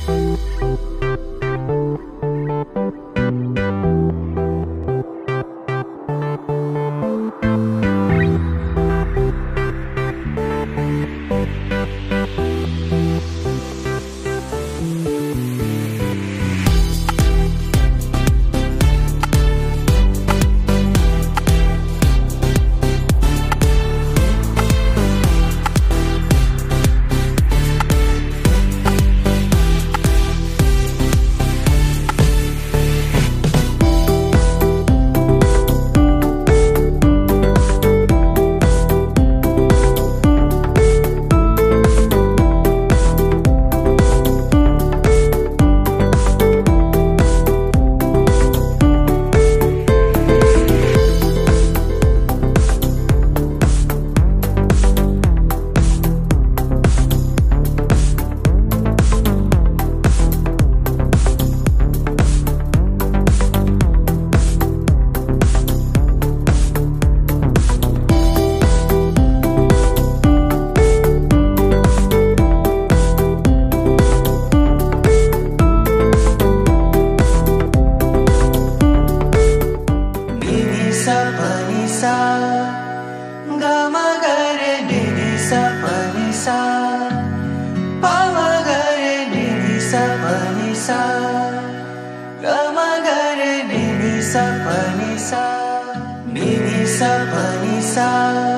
Nini sa pa ni sa Ga ma ga re ni ni sa pa ni sa Pa ma ga re ni ni sa pa ni sa Ga ma ga re ni ni sa pa ni sa Ni ni sa pa ni sa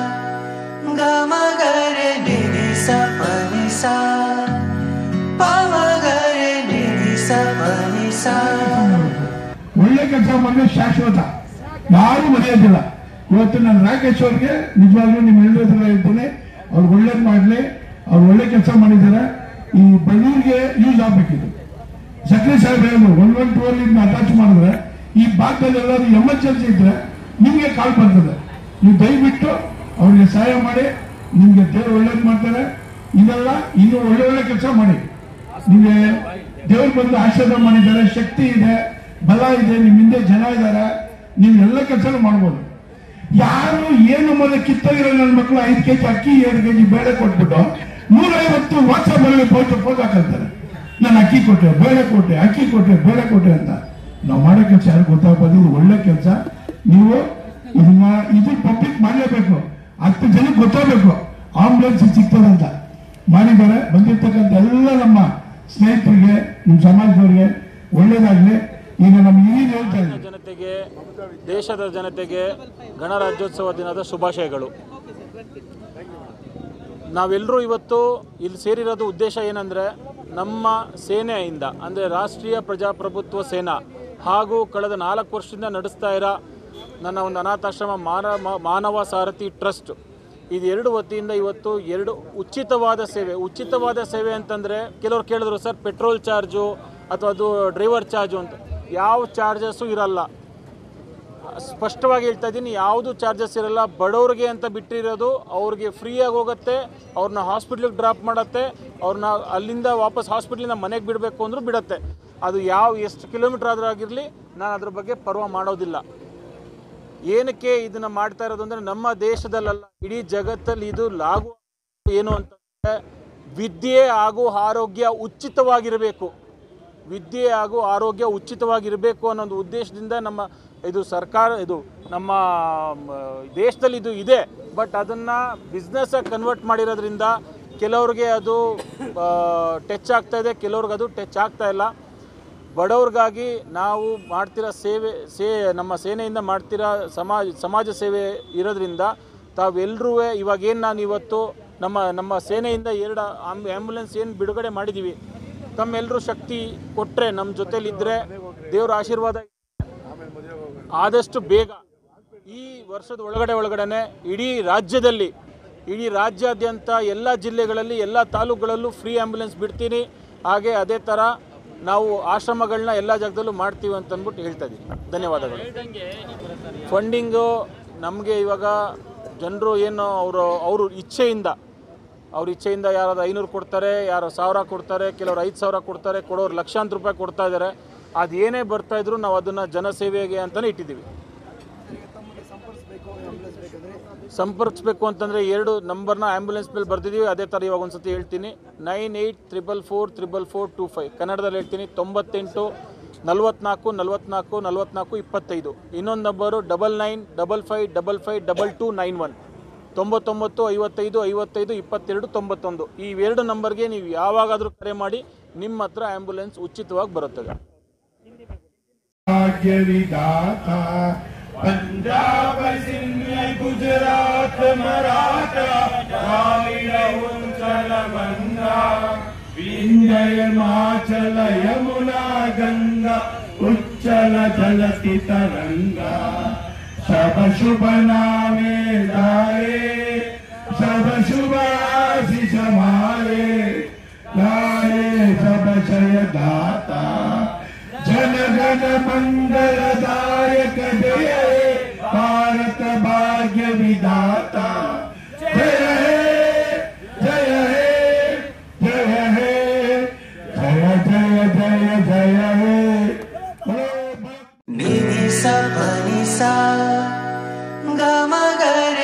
Ga ma ga re ni ni sa pa ni sa Pa ma ga re ni ni sa pa ni sa ಒಳ್ಳೆ ಕೆಲಸ ಮಾಡಿದ್ರೆ ಶಾಶ್ವತ ಯಾರು ಮರೆಯೋದಿಲ್ಲ ಇವತ್ತು ನಾನು ರಾಕೇಶ್ ಅವ್ರಿಗೆ ನಿಜವಾಗ್ಲೂ ನಿಮ್ಮ ಎಲ್ಲರ ಹತ್ರ ಇದ್ದೀನಿ ಅವ್ರು ಒಳ್ಳೇದು ಮಾಡಲಿ ಅವ್ರು ಒಳ್ಳೆ ಕೆಲಸ ಮಾಡಿದ್ದಾರೆ ಈ ಬಳ್ಳೂರಿಗೆ ಯೂಸ್ ಆಗ್ಬೇಕಿದು ಸಕ್ರೆ ಸಾಹೇಬ್ ಹೇಳಿದ್ರು ಒನ್ ಒನ್ ಟೂ ಅಲ್ಲಿ ಅಟ್ಯಾಚ್ ಮಾಡಿದ್ರೆ ಈ ಭಾಗದಲ್ಲಿ ಎಲ್ಲರೂ ಎಮರ್ಜೆನ್ಸಿ ಇದ್ರೆ ನಿಮಗೆ ಕಾಲ್ ಬರ್ತದೆ ನೀವು ದಯವಿಟ್ಟು ಅವ್ರಿಗೆ ಸಹಾಯ ಮಾಡಿ ನಿಮ್ಗೆ ದೇವ್ರು ಒಳ್ಳೇದು ಮಾಡ್ತಾರೆ ಇದೆಲ್ಲ ಇನ್ನು ಒಳ್ಳೆ ಒಳ್ಳೆ ಕೆಲಸ ಮಾಡಿ ನಿಮಗೆ ದೇವ್ರು ಬಂದು ಆಶೀರ್ವಾದ ಮಾಡಿದ್ದಾರೆ ಶಕ್ತಿ ಇದೆ ಬಲ ಇದೆ ನಿಮ್ ಹಿಂದೆ ಜನ ಇದ್ದಾರೆ ನೀವು ಎಲ್ಲ ಕೆಲಸ ಮಾಡ್ಬೋದು ಯಾರು ಏನು ಮೊದಲು ಕಿತ್ತೋಗಿರೋ ನನ್ನ ಮಕ್ಕಳು ಐದು ಕೆಜಿ ಅಕ್ಕಿ ಎರಡು ಕೆಜಿ ಬೇಳೆ ಕೊಟ್ಬಿಟ್ಟು ನೂರೈವತ್ತು ವಾಟ್ಸಪ್ ಅಲ್ಲಿ ಫೋಟೋ ಫೋಟೋ ಹಾಕಂತಾರೆ ನಾನು ಅಕ್ಕಿ ಕೊಟ್ಟೆ ಬೇಳೆ ಕೊಟ್ಟೆ ಅಕ್ಕಿ ಕೊಟ್ಟೆ ಬೇಳೆ ಕೊಟ್ಟೆ ಅಂತ ನಾವು ಮಾಡೋ ಕೆಲಸ ಯಾರು ಗೊತ್ತಾಗ್ಬೋದು ಇದು ಒಳ್ಳೆ ಕೆಲಸ ನೀವು ಇದನ್ನ ಇದು ಪಬ್ಲಿಕ್ ಮಾಡಲೇಬೇಕು ಹತ್ತು ಜನಕ್ಕೆ ಗೊತ್ತಾಗಬೇಕು ಆಂಬುಲೆನ್ಸ್ ಸಿಗ್ತದಂತ ಮಾಡಿದ್ದಾರೆ ಬಂದಿರ್ತಕ್ಕಂಥ ಎಲ್ಲ ನಮ್ಮ ಸ್ನೇಹಿತರಿಗೆ ನಿಮ್ಮ ಸಮಾಜದವರಿಗೆ ಒಳ್ಳೇದಾಗ್ಲಿ ಈಗ ನಮ್ಮ ಹಿರಿಯರು ಹೇಳ್ತಾ ಇದ್ದಾರೆ ಜನತೆಗೆ ದೇಶದ ಜನತೆಗೆ ಗಣರಾಜ್ಯೋತ್ಸವ ದಿನದ ಶುಭಾಶಯಗಳು ನಾವೆಲ್ಲರೂ ಇವತ್ತು ಇಲ್ಲಿ ಸೇರಿರೋದು ಉದ್ದೇಶ ಏನಂದರೆ ನಮ್ಮ ಸೇನೆಯಿಂದ ಅಂದರೆ ರಾಷ್ಟ್ರೀಯ ಪ್ರಜಾಪ್ರಭುತ್ವ ಸೇನಾ ಹಾಗೂ ಕಳೆದ ನಾಲ್ಕು ವರ್ಷದಿಂದ ನಡೆಸ್ತಾ ಇರೋ ನನ್ನ ಒಂದು ಅನಾಥಾಶ್ರಮ ಮಾನವ ಮಾನವ ಸಾರಥಿ ಟ್ರಸ್ಟ್ ಇದು ಎರಡು ವತಿಯಿಂದ ಇವತ್ತು ಎರಡು ಉಚಿತವಾದ ಸೇವೆ ಉಚಿತವಾದ ಸೇವೆ ಅಂತಂದರೆ ಕೆಲವರು ಕೇಳಿದ್ರು ಸರ್ ಪೆಟ್ರೋಲ್ ಚಾರ್ಜು ಅಥವಾ ಅದು ಡ್ರೈವರ್ ಚಾರ್ಜು ಅಂತ ಯಾವ ಚಾರ್ಜಸ್ಸು ಇರಲ್ಲ ಸ್ಪಷ್ಟವಾಗಿ ಹೇಳ್ತಾ ಇದ್ದೀನಿ ಯಾವುದು ಚಾರ್ಜಸ್ ಇರಲ್ಲ ಬಡವ್ರಿಗೆ ಅಂತ ಬಿಟ್ಟಿರೋದು ಅವ್ರಿಗೆ ಫ್ರೀಯಾಗಿ ಹೋಗುತ್ತೆ ಅವ್ರನ್ನ ಹಾಸ್ಪಿಟ್ಲಿಗೆ ಡ್ರಾಪ್ ಮಾಡುತ್ತೆ ಅವ್ರನ್ನ ಅಲ್ಲಿಂದ ವಾಪಸ್ ಹಾಸ್ಪಿಟ್ಲಿಂದ ಮನೆಗೆ ಬಿಡಬೇಕು ಅಂದರೂ ಬಿಡುತ್ತೆ ಅದು ಯಾವ ಎಷ್ಟು ಕಿಲೋಮೀಟ್ರ್ ಆದರೂ ಆಗಿರಲಿ ನಾನು ಅದ್ರ ಬಗ್ಗೆ ಪರ್ವ ಮಾಡೋದಿಲ್ಲ ಏನಕ್ಕೆ ಇದನ್ನ ಮಾಡ್ತಾ ಇರೋದು ಅಂದರೆ ನಮ್ಮ ದೇಶದಲ್ಲಲ್ಲ ಇಡೀ ಜಗತ್ತಲ್ಲಿ ಇದು ಲಾಗು ಏನು ಅಂತಂದರೆ ವಿದ್ಯೆ ಹಾಗೂ ಆರೋಗ್ಯ ಉಚಿತವಾಗಿರಬೇಕು ವಿದ್ಯೆ ಹಾಗೂ ಆರೋಗ್ಯ ಉಚಿತವಾಗಿರಬೇಕು ಅನ್ನೋ ಒಂದು ಉದ್ದೇಶದಿಂದ ನಮ್ಮ ಇದು ಸರ್ಕಾರ ಇದು ನಮ್ಮ ಮ, ದೇಶದಲ್ಲಿ ಇದು ಇದೆ ಬಟ್ ಅದನ್ನು ಬಿಸ್ನೆಸ್ಸಾಗಿ ಕನ್ವರ್ಟ್ ಮಾಡಿರೋದ್ರಿಂದ ಕೆಲವ್ರಿಗೆ ಅದು ಟಚ್ ಆಗ್ತಾ ಇದೆ ಕೆಲವ್ರಿಗೆ ಅದು ಟಚ್ ಆಗ್ತಾ ಇಲ್ಲ ಬಡವ್ರಿಗಾಗಿ ನಾವು ಮಾಡ್ತಿರೋ ಸೇವೆ ಸೇ ನಮ್ಮ ಸೇನೆಯಿಂದ ಮಾಡ್ತಿರೋ ಸಮಾಜ ಸಮಾಜ ಸೇವೆ ಇರೋದ್ರಿಂದ ತಾವೆಲ್ಲರೂ ಇವಾಗ ಏನು ನಾನು ಇವತ್ತು ನಮ್ಮ ನಮ್ಮ ಸೇನೆಯಿಂದ ಎರಡು ಆಂಬ್ ಆ್ಯಂಬುಲೆನ್ಸ್ ಏನು ಬಿಡುಗಡೆ ಮಾಡಿದ್ದೀವಿ ತಮ್ಮೆಲ್ಲರೂ ಶಕ್ತಿ ಕೊಟ್ಟರೆ ನಮ್ಮ ಜೊತೆಲಿದ್ದರೆ ದೇವ್ರ ಆಶೀರ್ವಾದ ಆದಷ್ಟು ಬೇಗ ಈ ವರ್ಷದ ಒಳಗಡೆ ಒಳಗಡೆ ಇಡೀ ರಾಜ್ಯದಲ್ಲಿ ಇಡೀ ರಾಜ್ಯಾದ್ಯಂತ ಎಲ್ಲ ಜಿಲ್ಲೆಗಳಲ್ಲಿ ಎಲ್ಲ ತಾಲೂಕುಗಳಲ್ಲೂ ಫ್ರೀ ಆ್ಯಂಬುಲೆನ್ಸ್ ಬಿಡ್ತೀನಿ ಹಾಗೆ ಅದೇ ಥರ ನಾವು ಆಶ್ರಮಗಳನ್ನ ಎಲ್ಲ ಜಾಗದಲ್ಲೂ ಮಾಡ್ತೀವಿ ಅಂತ ಅಂದ್ಬಿಟ್ಟು ಹೇಳ್ತಾ ಇದ್ದೀನಿ ಧನ್ಯವಾದಗಳು ಫಂಡಿಂಗು ನಮಗೆ ಇವಾಗ ಜನರು ಏನು ಅವರು ಅವರು ಇಚ್ಛೆಯಿಂದ ಅವ್ರ ಇಚ್ಛೆಯಿಂದ ಯಾರಾದ್ರು ಐನೂರು ಕೊಡ್ತಾರೆ ಯಾರು ಸಾವಿರ ಕೊಡ್ತಾರೆ ಕೆಲವರು ಐದು ಸಾವಿರ ಕೊಡ್ತಾರೆ ಕೊಡೋರು ಲಕ್ಷಾಂತರ ರೂಪಾಯಿ ಕೊಡ್ತಾ ಇದ್ದಾರೆ ಅದು ಏನೇ ಬರ್ತಾ ಇದ್ರು ನಾವು ಅದನ್ನು ಜನಸೇವೆಗೆ ಅಂತಲೇ ಇಟ್ಟಿದ್ದೀವಿ ಸಂಪರ್ಕಿಸ್ಬೇಕು ಅಂತಂದರೆ ಎರಡು ನಂಬರ್ನ ಆ್ಯಂಬುಲೆನ್ಸ್ ಮೇಲೆ ಬರ್ತಿದ್ದೀವಿ ಅದೇ ಥರ ಇವಾಗ ಒಂದು ಸತಿ ಹೇಳ್ತೀನಿ nine eight triple four triple four two five ಕನ್ನಡದಲ್ಲಿ ಹೇಳ್ತೀನಿ ತೊಂಬತ್ತೆಂಟು ನಲ್ವತ್ನಾಲ್ಕು ನಲ್ವತ್ನಾಲ್ಕು ನಲ್ವತ್ನಾಲ್ಕು ಇಪ್ಪತ್ತೈದು ಇನ್ನೊಂದು number double nine double five double five double two nine one ತೊಂಬತ್ತೊಂಬತ್ತು ಐವತ್ತೈದು ಐವತ್ತೈದು ಇಪ್ಪತ್ತೆರಡು ತೊಂಬತ್ತೊಂದು ಈ ಎರಡು ನಂಬರ್ಗೆ ನೀವು ಯಾವಾಗಾದರೂ ಕರೆ ಮಾಡಿ ನಿಮ್ಮ ಹತ್ರ ಆ್ಯಂಬುಲೆನ್ಸ್ ಉಚಿತವಾಗಿ ಬರುತ್ತದೆ ಭಾಗ್ಯ ವಿಧಾತ ಪಂಜಾಬ ಸಿಂಧ್ಯ ಗುಜರಾತ್ ಮರಾಠ ದ್ರಾವಿಡ ಉಂಚಲ ಬಂಗ ವಿಂಧ್ಯ ಹಿಮಾಚಲ ಯಮುನಾ ಗಂಗಾ ಉಚ್ಚಲ ಜಲತಿ ತರಂಗ ಶುಭ ಶುಭ ನಾಮೇ ಗಾಯೇ ಶುಭ ಶುಭ ಆಶಿಷ ಮಾರೆ गाये सब जय दाता जन गण मंगलदायक जय हे भारत भाग्य विधाता जय हे जय हे जय हे जय जय जय जय हे बोलो ನಿನಿ ಸ ಪನಿ ಸ ಗ ಮ ಗ ರೆ